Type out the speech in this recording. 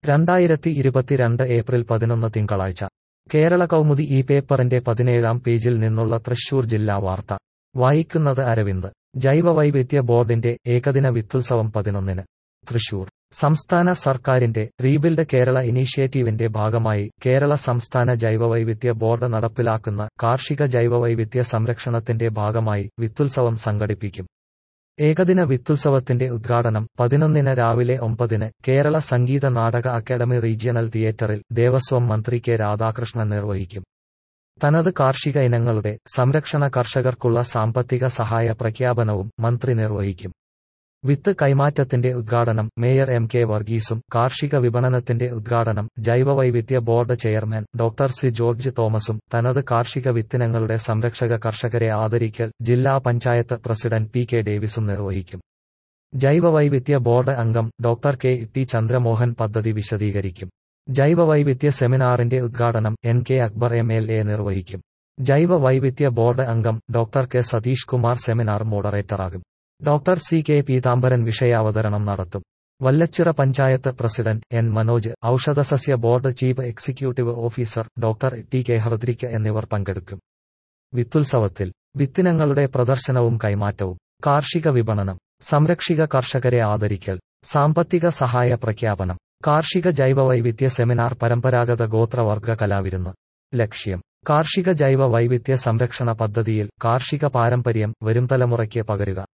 രണ്ടായിരത്തി ഇരുപത്തിരണ്ട് ഏപ്രിൽ പതിനൊന്ന് തിങ്കളാഴ്ച കേരള കൗമുദി ഈ പേപ്പറിന്റെ പതിനേഴാം പേജിൽ നിന്നുള്ള തൃശൂർ ജില്ലാ വാർത്ത വായിക്കുന്നത് അരവിന്ദ് ജൈവവൈവിധ്യ ബോർഡിന്റെ ഏകദിന വിത്തുത്സവം പതിനൊന്നിന് തൃശൂർ സംസ്ഥാന സർക്കാരിന്റെ റീബിൽഡ് കേരള ഇനീഷ്യേറ്റീവിന്റെ ഭാഗമായി കേരള സംസ്ഥാന ജൈവവൈവിധ്യ ബോർഡ് നടപ്പിലാക്കുന്ന കാർഷിക ജൈവവൈവിധ്യ സംരക്ഷണത്തിന്റെ ഭാഗമായി വിത്തുത്സവം സംഘടിപ്പിക്കും ഏകദിന വിത്തുത്സവത്തിന്റെ ഉദ്ഘാടനം പതിനൊന്നിന് രാവിലെ ഒമ്പതിന് കേരള സംഗീത നാടക അക്കാദമി റീജിയണൽ തിയേറ്ററിൽ ദേവസ്വം മന്ത്രി കെ രാധാകൃഷ്ണൻ നിർവഹിക്കും തനത് കാർഷിക ഇനങ്ങളുടെ സംരക്ഷണ കർഷകർക്കുള്ള സാമ്പത്തിക സഹായ പ്രഖ്യാപനവും മന്ത്രി നിർവഹിക്കും വിത്ത് കൈമാറ്റത്തിന്റെ ഉദ്ഘാടനം മേയർ എം കെ വർഗീസും കാർഷിക വിപണനത്തിന്റെ ഉദ്ഘാടനം ജൈവവൈവിധ്യ board chairman doctor C George തോമസും തനത് കാർഷിക വിത്തിനങ്ങളുടെ സംരക്ഷക കർഷകരെ ആദരിക്കൽ ജില്ലാ പഞ്ചായത്ത് പ്രസിഡന്റ് പി കെ ഡേവിസും നിർവഹിക്കും ജൈവവൈവിധ്യ ബോർഡ് അംഗം ഡോക്ടർ കെ ടി ചന്ദ്രമോഹൻ പദ്ധതി വിശദീകരിക്കും ജൈവവൈവിധ്യ സെമിനാറിന്റെ ഉദ്ഘാടനം N K Akbar M L A നിർവഹിക്കും ജൈവവൈവിധ്യ ബോർഡ് അംഗം doctor K Satheesh Kumar seminar മോഡറേറ്ററാകും ഡോക്ടർ സി കെ പീതാംബരൻ വിഷയാവതരണം നടത്തും വല്ലച്ചിറ പഞ്ചായത്ത് പ്രസിഡന്റ് എൻ മനോജ് ഔഷധസസ്യ board chief executive officer doctor T K Hridhik എന്നിവർ പങ്കെടുക്കും വിത്തുത്സവത്തിൽ വിത്തിനങ്ങളുടെ പ്രദർശനവും കൈമാറ്റവും കാർഷിക വിപണനം സംരക്ഷിക കർഷകരെ ആദരിക്കൽ സാമ്പത്തിക സഹായ പ്രഖ്യാപനം കാർഷിക ജൈവവൈവിധ്യ സെമിനാർ പരമ്പരാഗത ഗോത്രവർഗ കലാവിരുന്ന് ലക്ഷ്യം കാർഷിക ജൈവ വൈവിധ്യ സംരക്ഷണ പദ്ധതിയിൽ കാർഷിക പാരമ്പര്യം വരും തലമുറയ്ക്ക് പകരുക